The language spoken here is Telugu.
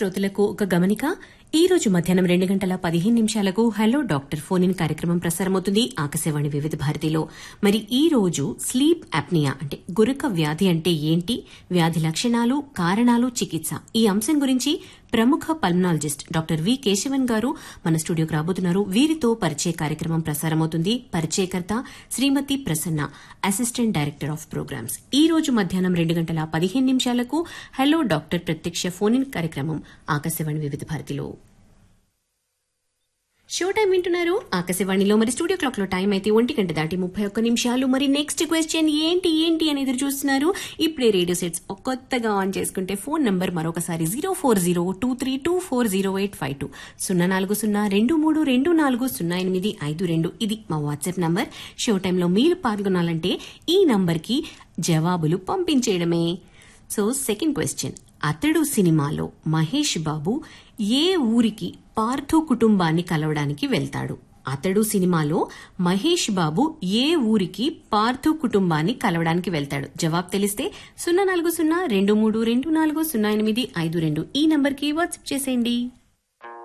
శ్రోతలకు ఒక గమనిక ఈ రోజు మధ్యాహ్నం రెండు గంటల పదిహేను నిమిషాలకు హలో డాక్టర్ ఫోన్ ఇన్ కార్యక్రమం ప్రసారమవుతుంది ఆకాశవాణి వివిధ భారతిలో మరి ఈ రోజు స్లీప్ అప్నియా అంటే గురక వ్యాధి అంటే ఏంటి వ్యాధి లక్షణాలు కారణాలు చికిత్స ఈ అంశం గురించి ప్రముఖ పల్మనాలజిస్ట్ డాక్టర్ వి కేశవన్ గారు మన స్టూడియోకి రాబోతున్నారు వీరితో పరిచయ కార్యక్రమం ప్రసారమవుతుంది పరిచయకర్త శ్రీమతి Prasanna assistant director of programmes ఈ రోజు మధ్యాహ్నం రెండు గంటల పదిహేను నిమిషాలకు హలో డాక్టర్ ప్రత్యక్ష ఫోన్ ఇన్ కార్యక్రమం ఆకాశవాణి వివిధ భారతిలో షో టైం వింటున్నారు ఆకాశవాణిలో మరి స్టూడియో క్లాక్ లో టైం అయితే ఒంటి గంట దాటి ముప్పై ఒక్క నిమిషాలు మరి నెక్స్ట్ క్వశ్చన్ ఏంటి ఏంటి అని ఎదురు చూస్తున్నారు ఇప్పుడే రేడియో సెట్స్ కొత్తగా ఆన్ చేసుకుంటే ఫోన్ నంబర్ మరొకసారి zero four zero two three two four zero eight five two సున్నా నాలుగు సున్నా రెండు మూడు రెండు నాలుగు సున్నా ఎనిమిది ఐదు రెండు ఇది మా వాట్సాప్ నంబర్ షో టైంలో మీరు పాల్గొనాలంటే ఈ నంబర్కి జవాబులు పంపించేయడమే సో సెకండ్ క్వశ్చన్ అతడు సినిమాలో మహేష్ బాబు ఏ ఊరికి పార్థు కుటుంబాన్ని కలవడానికి వెళ్తాడు అతడు సినిమాలో మహేష్ బాబు ఏ ఊరికి పార్థు కుటుంబాన్ని కలవడానికి వెళ్తాడు జవాబు తెలిస్తే సున్నా నాలుగు సున్నా రెండు మూడు రెండు నాలుగు సున్నా ఎనిమిది ఐదు రెండు ఈ నంబర్కి వాట్సాప్ చేసేయండి